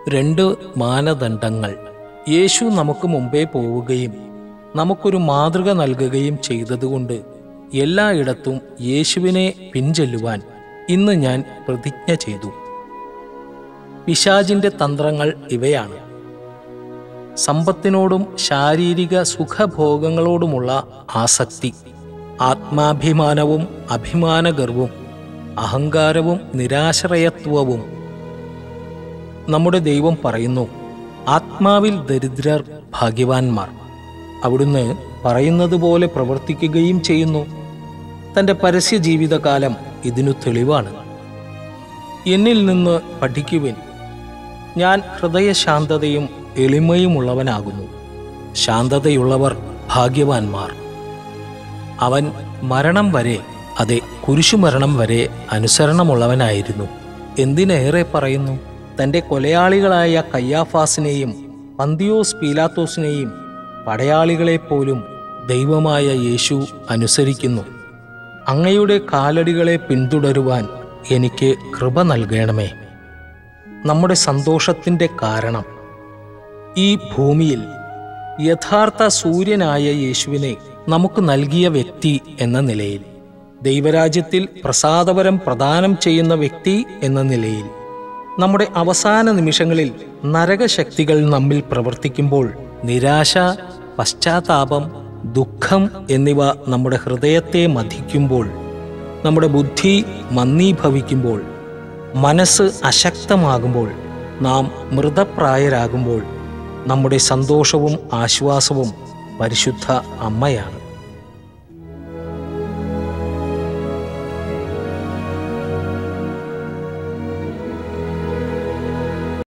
രണ്ട് മാനദണ്ഡങ്ങൾ യേശു നമുക്ക് മുമ്പേ പോവുകയും നമുക്കൊരു മാതൃക നൽകുകയും ചെയ്തതുകൊണ്ട് എല്ലായിടത്തും യേശുവിനെ പിൻചെല്ലുവാൻ ഇന്ന് ഞാൻ പ്രതിജ്ഞ ചെയ്തു പിശാജിന്റെ തന്ത്രങ്ങൾ ഇവയാണ് സമ്പത്തിനോടും ശാരീരിക സുഖഭോഗങ്ങളോടുമുള്ള ആസക്തി ആത്മാഭിമാനവും അഭിമാനഗർവും അഹങ്കാരവും നിരാശ്രയത്വവും നമ്മുടെ ദൈവം പറയുന്നു ആത്മാവിൽ ദരിദ്രർ ഭാഗ്യവാന്മാർ അവിടുന്ന് പറയുന്നത് പോലെ പ്രവർത്തിക്കുകയും ചെയ്യുന്നു തൻ്റെ പരസ്യ ജീവിതകാലം ഇതിനു തെളിവാണ് എന്നിൽ നിന്ന് പഠിക്കുവിൻ ഞാൻ ഹൃദയശാന്തതയും എളിമയുമുള്ളവനാകുന്നു ശാന്തതയുള്ളവർ ഭാഗ്യവാന്മാർ അവൻ മരണം വരെ അതെ കുരിശുമരണം വരെ അനുസരണമുള്ളവനായിരുന്നു എന്തിനേറെ പറയുന്നു തൻ്റെ കൊലയാളികളായ കയ്യാഫാസിനെയും പന്തിയോസ് പീലാത്തോസിനെയും പടയാളികളെപ്പോലും ദൈവമായ യേശു അനുസരിക്കുന്നു അങ്ങയുടെ കാലടികളെ പിന്തുടരുവാൻ എനിക്ക് കൃപ നൽകണമേ നമ്മുടെ സന്തോഷത്തിൻ്റെ കാരണം ഈ ഭൂമിയിൽ യഥാർത്ഥ സൂര്യനായ യേശുവിനെ നമുക്ക് നൽകിയ വ്യക്തി എന്ന നിലയിൽ ദൈവരാജ്യത്തിൽ പ്രസാദപരം പ്രദാനം ചെയ്യുന്ന വ്യക്തി എന്ന നിലയിൽ നമ്മുടെ അവസാന നിമിഷങ്ങളിൽ നരകശക്തികൾ നമ്മിൽ പ്രവർത്തിക്കുമ്പോൾ നിരാശ പശ്ചാത്താപം ദുഃഖം എന്നിവ നമ്മുടെ ഹൃദയത്തെ മഥിക്കുമ്പോൾ നമ്മുടെ ബുദ്ധി മന്ദീഭവിക്കുമ്പോൾ മനസ്സ് അശക്തമാകുമ്പോൾ നാം മൃതപ്രായരാകുമ്പോൾ നമ്മുടെ സന്തോഷവും ആശ്വാസവും പരിശുദ്ധ അമ്മയാണ്